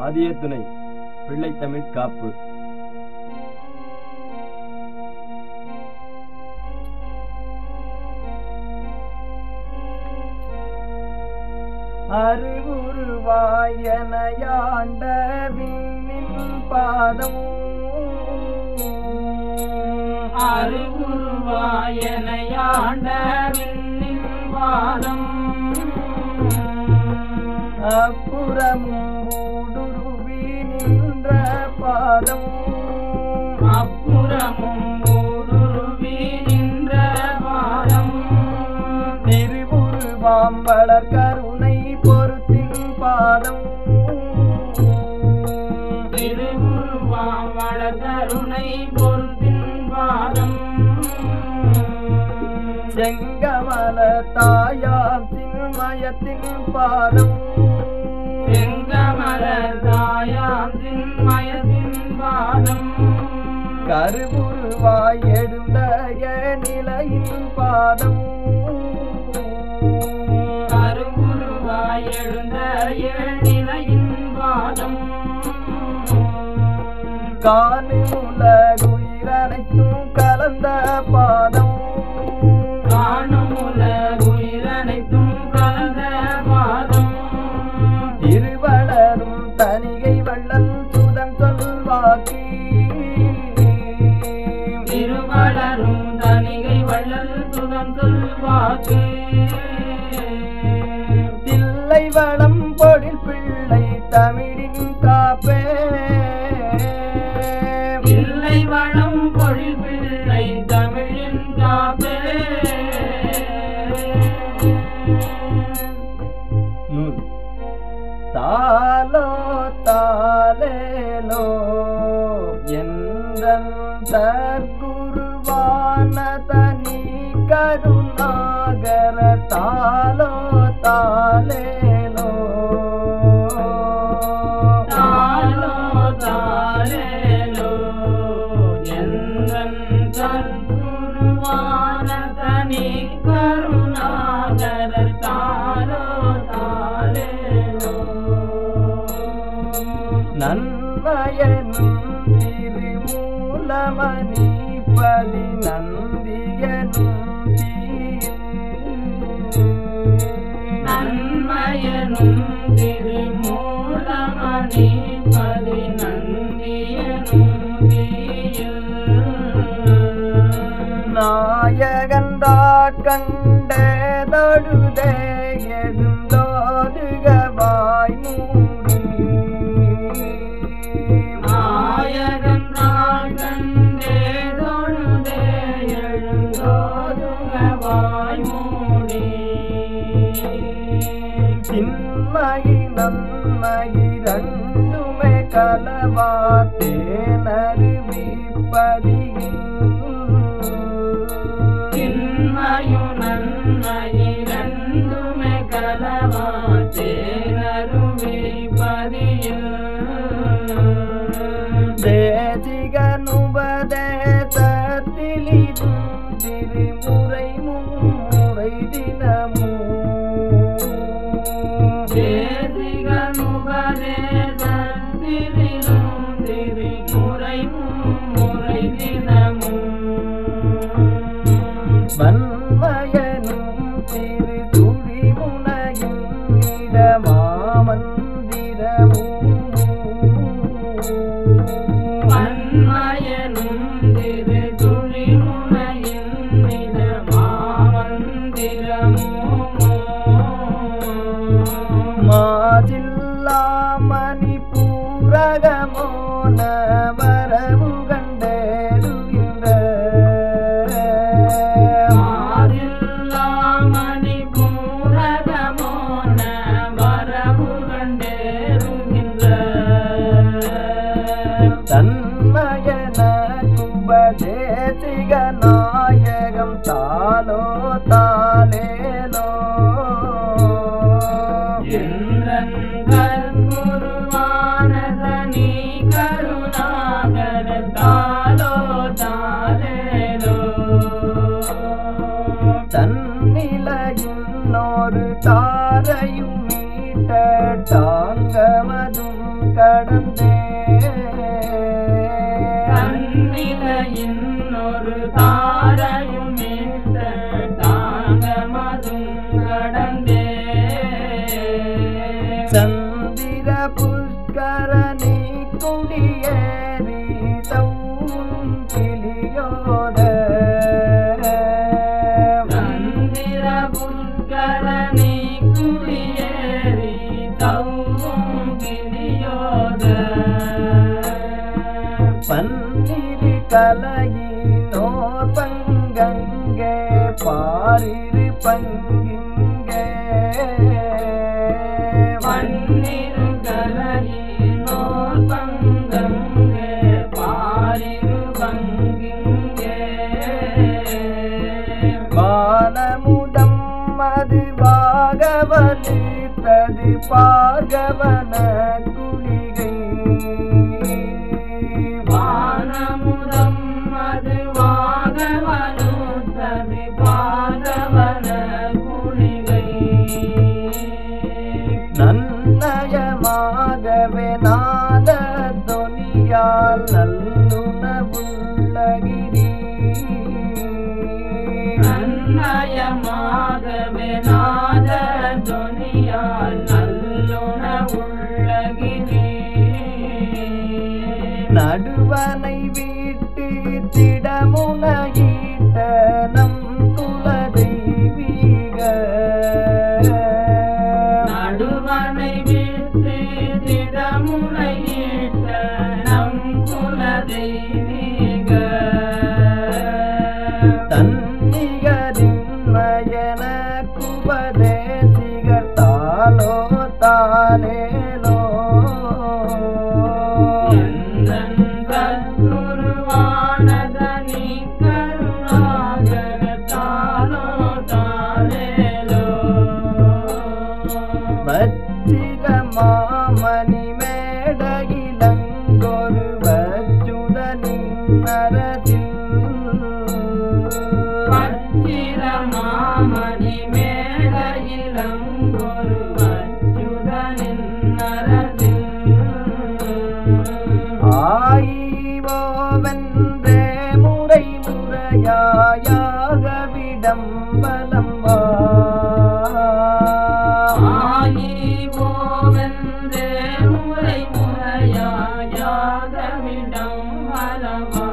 ஆதிய துணை பிள்ளைத்தமிழ் காப்பு அறிவுருவாயனையாண்ட விண்ணின் பாதம் அறிவுருவாயனையாண்ட விண்ணின் வாதம் அப்புறமும் ஊடுருவி நின்ற பாதம் அப்புறமும் ஊடுருவி நின்ற வாதம் திருவுருவாம் வளர் கருணை பொருத்தின் பாதம் திருவுருவாமள கருணை பொருத்தின் வாதம் செங்கமல தாயாம் சின்மயத்தின் பாதம் செங்கமல தாயாந்தின் மயத்தின் வாதம் கருவுருவாய் எழுந்தய நிலையின் பாதம் கருவுருவாய் எழுந்த ஏழிலையின் வாதம் காணுமுல உயிரனைத்தும் கலந்த பாதம் காணுமுல உயிரனைத்தும் கலந்த வாதம் திருவளரும் தனிகை வள்ளல் சுதன் சொல்வாக்கி திருவளரும் தனிகை வள்ளல் சுகம் சொல்வாக்கு தில்லை வளம் பொழில் பிள்ளை தமிழின் காப்பே இல்லை வளம் பொழில் பிள்ளை தமிழின் காப்பே நூல் தாலோ தாலேலோ எந்தன் தற்குருவான தனி கருணாகர தாலோ தாலேலோ தாலோ தாலேலோ எந்தன் சத்குருவான தனி கருணாகரர் தாலோ தாலேலோ நன்மயனும் திருமூலமணி பதி நந்தியனும் நன்மயனும் திருமூலமணி பதி நந்தியனும் தீயில் நாயகந்தாட் கண்டதொடுதே எழுந்தோதுகவாய் மூடி நாயகன் நாகந்தே தொழுதே எழுந்தோதுகவாய் மூடி சின்மயி நன்மயி ரெண்டுமே கலவாத்தேனருவிப்பதியில் சின்மயு நன்மயிரண்டுமே கலவா தேனருவி பதியில் தேசிகனுபதேசத்திலிதும் திருமுறை மும்முறை தினமும் வன்மயனும் திரு துடிமுனையும் இடமாமந்திரமும் மாதில்லா மணிப்பூரகமோ நவரவு கண்டேருகின்ற தன்மயன குபதேசிக நாயகம் தாலோ தாலேலோ தன்னிலையின் ஒரு தாரையும் நீ ஈட்ட டாங்கமதும் கடந்தே தன்னில இன்னொரு தாரையும் மீட்ட தாங்கமதும் கடந்தே சந்திர புஷ்கரணி குடியேறி சவுன் கிளியோத சந்திர புஷ்கரணி குடியேறி தவும் கிளியோத பன்னிரு கலையினோ பங்கங்கே பாரிரு பங்கிங்கே பன்னிரு கலையினோ பங்கங்கே பாரிரு பங்கிங்கே வானமுடம் அது பாகவலித்தது பார்கவன குளிகை வானமுதம் அது வாகவனுத்தது பாகவன குளிகை நன்னயமாகவே நாத தொனியால் நல்லுணவுள்ளகிரி நன்னயமாகவே நாத துனியால் நல்லுணவுள்ளகிரி நடுவனை வீட்டு திடமுனையிட்ட நம் குலதெய்வீக நடுவனை விட்டு திடமுனையிட்ட நம் குல தெய்வீக தன்னிகரின்மயன குபதேசிகர் தாலோ தாலேலோ குருவானதனி கருணாகர தாலோ தாலேலோ வச்சிக மாமணி மேடகிலங்கொரு வச்சுதனின் நரதில் பச்சிர மாமணி மேடையிலம் ஒரு அச்சுதனின் நரதில் ஆயிவோவென்றே முறை முறையாயாக விடம்பலம் வா ஆயிவோவென்றே முறை முறையாயாகவிடம் வலவா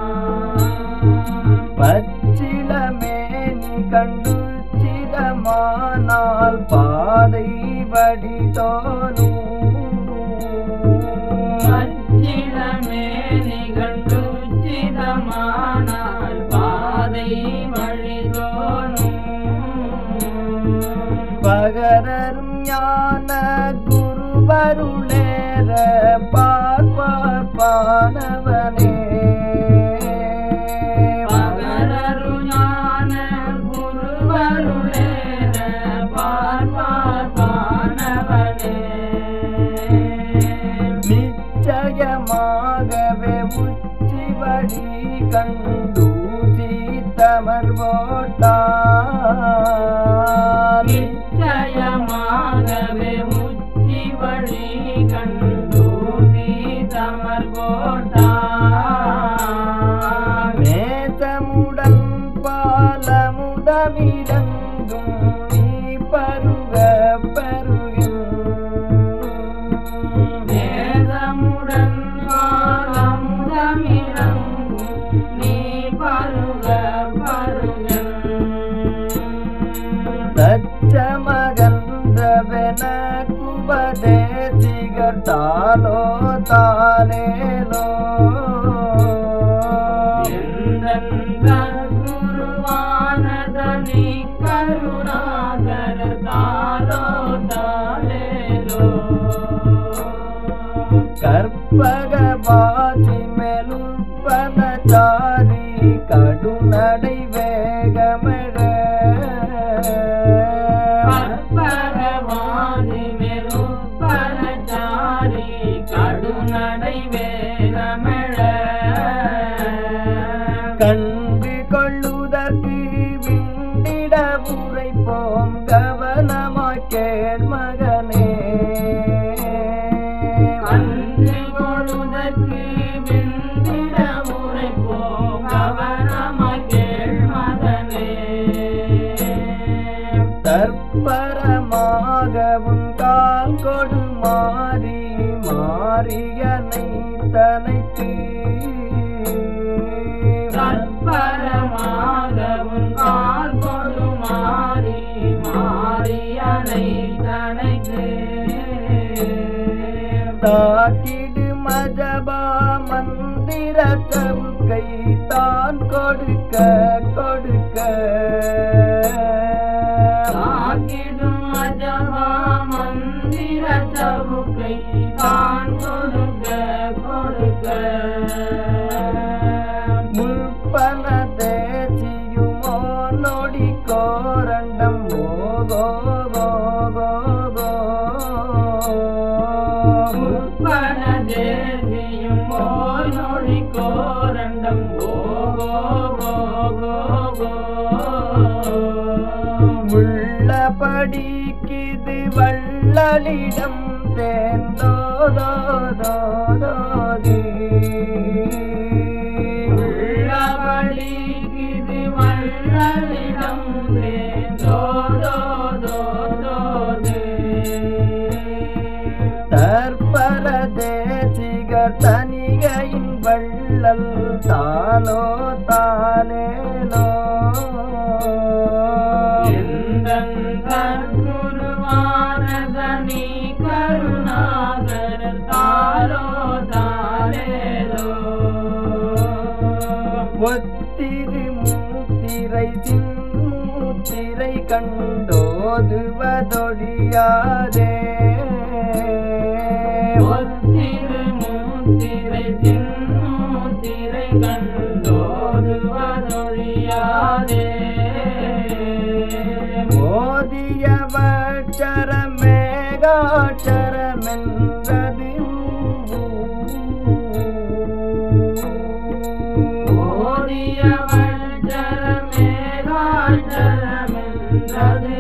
பச்சிலமேனி கண்டு சிதமானால் பாதை வடி தோணும் மச்சிடமே நிகழ்ந்து சிதமானால் பாதை வழிதோனும் பகரரும் ஞான குருவருளேர பார்ப்பார் பானவனே பகரருஞான குருவருளேன பார்ப்பார் பானவனே நிச்சயமாகவே உச்சிவடி கண்டு சீத்தமர் போட்டார் நிச்சயமாகவே உச்சி வழி கண்டூதி தமர் போட்டார் மேதமுடன் பாலமுடமிரங்கும் நீ பருக பருகின் வேதமுடன் காலமுடமிரங்கும் நீ பருக பருகன் தச்சமகந்தவன குபதேசிகர் தாலோ தாலேலோ குருவானதனி கருணாகர தாலோ தாலேலோ கற்பகவாசி மெலுப்பனச்சாரி கடுநடை வேகமிட கற்பகவாதி மெருப்பனச்சாரி கடுநடை வேகமிழ கண்டு கொள்ளுதற்கு விண்டிட உரைப்போம் கவனமாய் கேள் மகனே தற்பரமாகவும் கால் கொடு மாறி மாறியனை தனைத்து தற்பரமாகவும் கால் கொடு மாறி மாறியனை தனைத்து தாக்கிடு மஜபா மந்திர சவுக்கை தான் கொடுக்க கொடுக்க சாக்கிடும் அஜபா மந்திர சவுக்கை தான் கொடுக்க கொடுக்க முற்பன தேசியுமோ நொடி கோரண்டம் ஓகோ உட்பட தேவியும் ஓர் நொடி கோரண்டம் ஓகோ உள்ளபடிக்கிது வள்ளலிடம் தேந்தோதோதோதோதி உள்ளபடி இது வள்ளலிடம் தற்பர தேசிக தனிகையின் வள்ளல் தானோ தானேனோ குருவானதனி கருணாகர தாரோ தாரேலோ ஒத்திரு மூத்திரை சின்மூத்திரை கண்டோதுவதொழியாதே ஒத்திரு மூத்திரை தின்மூத்திரை கண்டோதுவதொழியாதே மோதியவச்சர மேகாட்சரமென்றது ஓடிய வஞ்சர மேகாச்சரமென்றது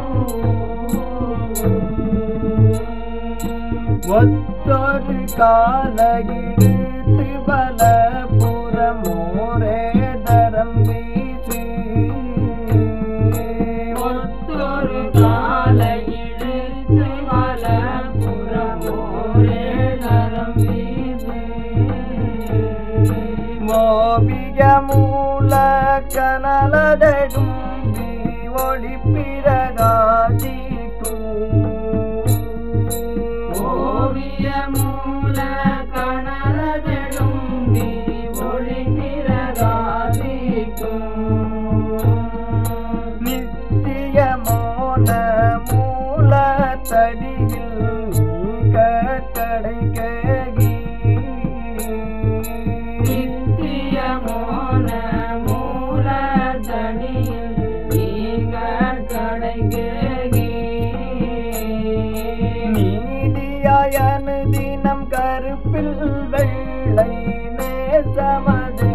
ஒத்தொரு காலகிழித்து பலபுறமோரே தரம் வீசு ஒத்தொரு காலை இழுத்து வலப்புறமோரே நரம் வீசு ஓவிய மூல கனலதடும் ஒளி ஓவிய மூல கணரதெடும் நீ ஒளி பிரகாசிக்கும் நித்திய மோன மூல தடியில் கட்டடை கேகி நித்திய மோன மூல தனியில் நீங்க கடைகேகி நீதியாயனு தினம் கருப்பில் வெள்ளை நேசமதே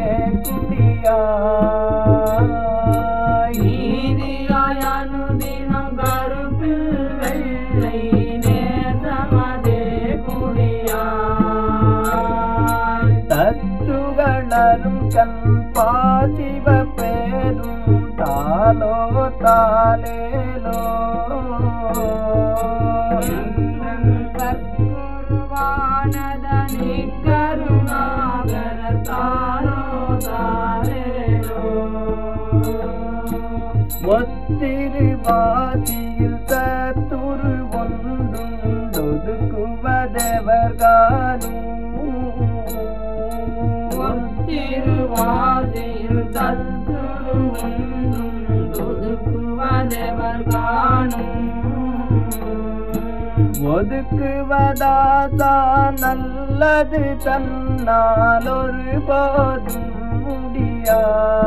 குடியாய் நீதியாய் அனுதினம் கருப்பில் வெள்ளை நேசமதே குடியாய் தத்துகளரும் கண் பாதிவ பேரும் தாலோ தாலேலோ சத்குருவானதனி கருணாகர தாரோ தாரேலோ ஒத்திருவாதியில் தத்துரு ஒன்றுண்டொதுக்குவதெவர் காலும் ஒத்திருவாதில் தத்துரு ஒன்றும் ஒதுக்குவதெவர் காணும் ஒதுக்குவதாதான் நல்லது தன்னால் ஒரு போதும் முடியா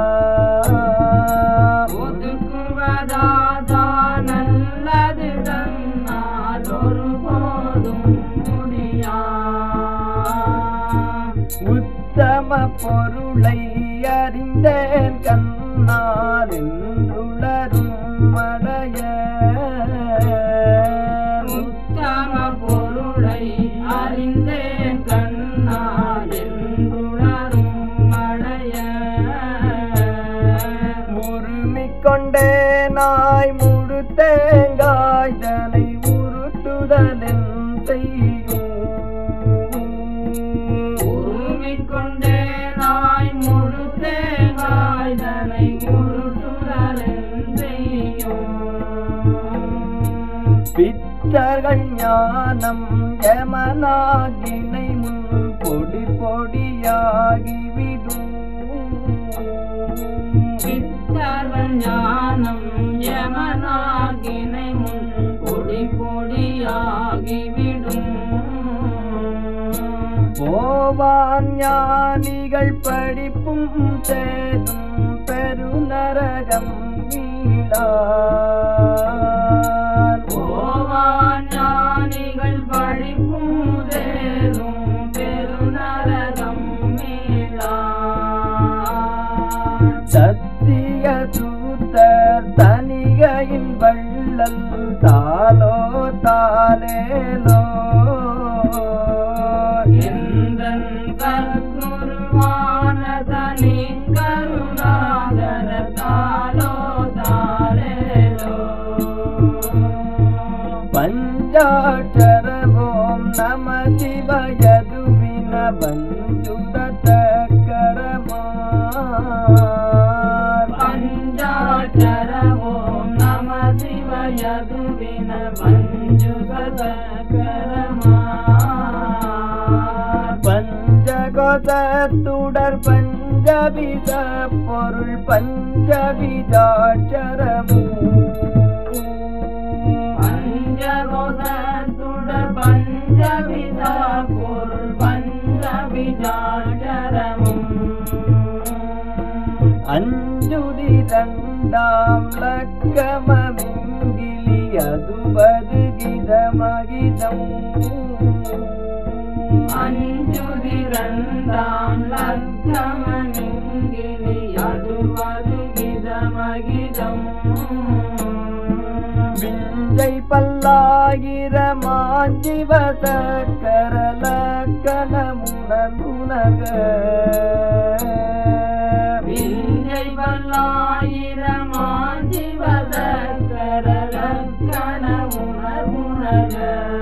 ஒதுக்குவதாதா நல்லது தன்னால் ஒருபோதும் முடியா உத்தம பொருளை அறிந்தேன் கண்ணால் என்றுளரும் மடைய உத்தம பொருளை அறிந்தேன் கண்ணால் என்றுணரும் மடைய உருமிக் கொண்டே நாய் முழு தேங்காய் முழுதுதலின் செய்யும் உருமிக் கொண்டே நாய் முழு தேங்காய் தனை உருட்டுதலென் செய்யும் பித்தர்கள் ஞானம் யமனாகினை முன் பொடி பொடியாகிவிடும் சித்தர்கள் ஞானம் யமனாகினை முன் பொடி பொடியாகிவிடும் போவான் ஞானிகள் படிப்பும் தேடும் பெருநரகம் வீழான் போவான் ஞானிகள் பழிப்பும் தேரும் பெருநரகம் மீளான் சத்திய தூத்தர் தனிகையின் வள்ளல் தாலோ தாலேலோ எந்தன் கற்குருவான தனி கருணாகர தாலோ தாலேலோ பஞ்சாட்சரவோம் நம சிவயதுவின பஞ்சுதரமார் பஞ்சாட்சரவோம் நம சிவயதுவின பஞ்சுகதகரமா பஞ்சகோதத்துடர் பஞ்சவித பொருள் பஞ்சவிதாட்சரமும் பஞ்சகோதத்துட பஞ்சவிதா பொருள் பஞ்சவிதாட்சரமும் அஞ்சுதி இரண்டாம் லக்கமமிங்கிலி அதுவது கிதமகிதம் அஞ்சுதிரண்டாம் லக்கமனிங்கிலி அதுவது கிதமகிதம் விஞ்சை பல்லாயிரமாஞ்சிவ சக்கரலக்கணமுணர்குணக விஞ்சை வல்லாயிரமாஞ்சிவதக்கரலக்கண உணர்வுணர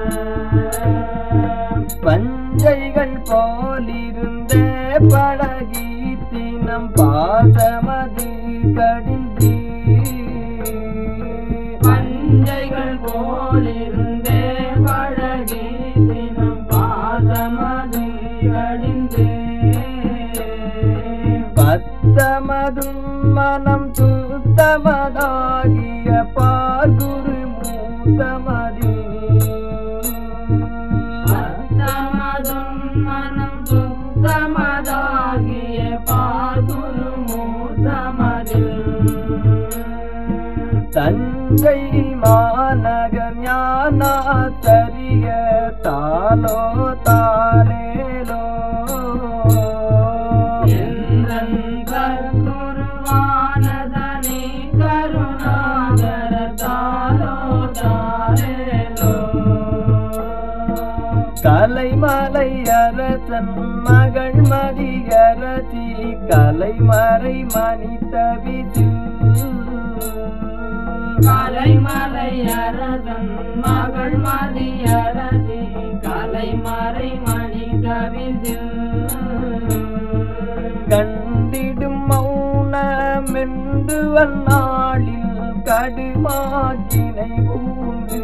பஞ்சைகள் போலிருந்தே பழகி தினம் பாசமதி கடிந்து பஞ்சைகள் போலிருந்தே பழகி தினம் பாதமது அடிந்து பத்தமதும் மனம் சுத்தமதாகிய பார்குரு மூத்தமதி அத்தமதும் மனம் சுத்தமதாகிய பாதுரு மூத்தமதில் தஞ்சை மாநகர் ஞானாத்தரிய தாலோ தாலேலோ எந்தன் கற்குருவானதனி கருணாகர தாலோ தாலேலோ கலைமலை அரசன் மகள் மதியரசி கலைமறை மணித்தவிதில் கலைமலை அரசன் மகள் மதியரசி கலைமறை மணி கவிதில் கண்டிடும் மௌனமென்று வந்நாளில் கடுமாக்கினை பூண்டு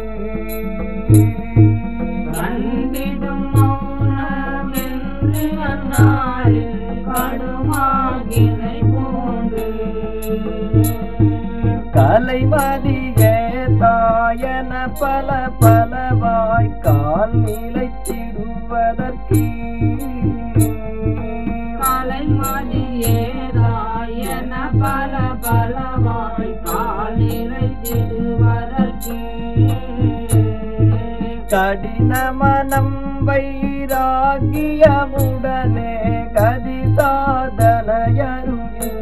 கண்டிடும் மௌனமென்று அந்நாளில் கடுமாகினை பூண்டு கலைமதியே தாயன பல பலவாய் கால் நிலைத்திடுவதற்கு கலைமதியேதாயன பல பலவாய் காலிலை திருவதற்கு கடினமனம் வைராகியமுடனே கதி சாதனையருகில்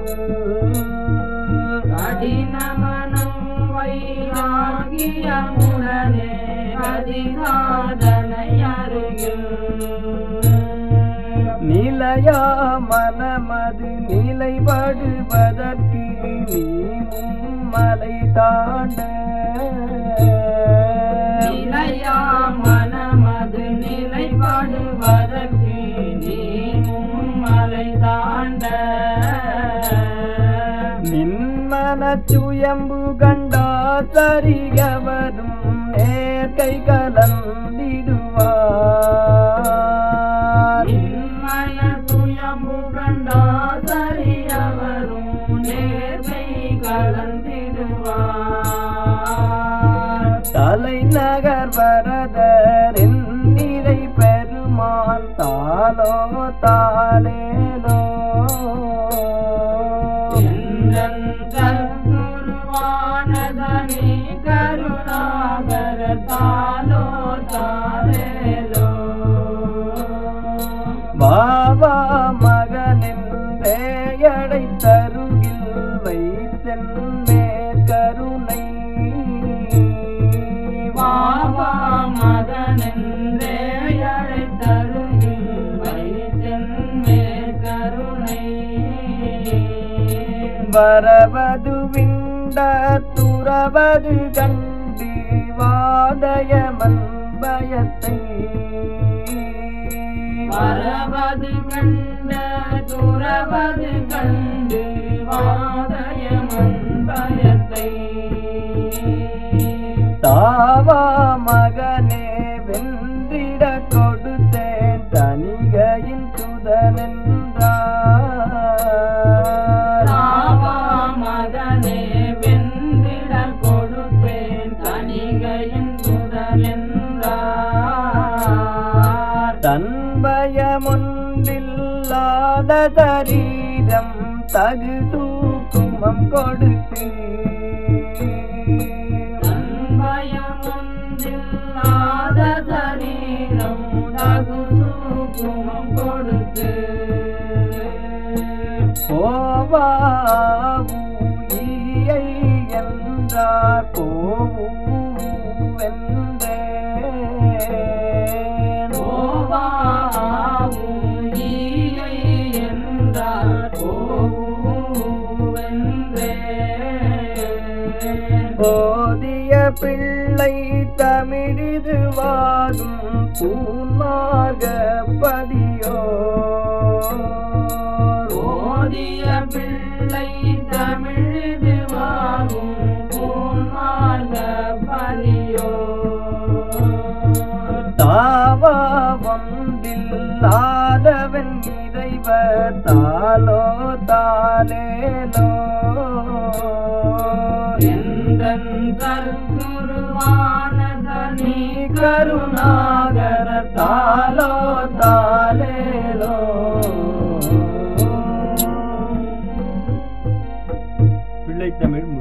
கடினமனம் வைராகியமுடனே அதிகாதனை அருகில் நிலையா மனமது நிலைப்படுவதற்கு நீ மலை தாண்ட நிலையா சுயம்பு கண்டா சரிகவரும் நேர்கை கலந்திடுவார் இன்மய சுயம்பு கண்டா சரியவரும் நேர்மை கலந்திடுவார் தலைநகர் வரதரின் நிறை பெருமான் தாலோ தாலேலோ எந்தன் சத்குருவானதனி கருணாகர தாலோ தாலேலோ பாபா மகனென்றே அடை தருகில் வைத்தென் மேற்கருணை பாபா மகனென்றே அழைத்தருகில் வைத்தென் மேற்கருணை வரவது விண்ட துறவது கண்டு வாதயமன் பயத்தை வரவது கண்ட துறவது கண்டு வாதயமன் பயத்தை தாவா மகனே வென்றிட கொடுத்தேன் தனிகையின் சுதனென்றார் ராவா மகனே வென்றிட கொடுப்பேன் தனிகையின் முதலென்றார் தன்பயமொன்றில்லாத தரீரம் தகு தூக்குமம் கொடுத்து பயமொன்றில்லாத சரீரம் தகு தூக்குமம் கொடுத்து போவாவூயை என்றார் போவென்றேன் போவாவும் ஈயை என்றார் போவென்றேன் போதிய பிள்ளை தமிழிதுவாகும் பூன்மாக பதியோ போதிய பிள்ளை தமிழுதுவாகும் பூமார்க பதியோ தாவா வந்தில்லாதவன் இறைவர் தாலோ தாலேலோ எந்தன் கற்குருவானதனி கருணாகர தாலோ தாலேலோ பிள்ளைத்தமிழ்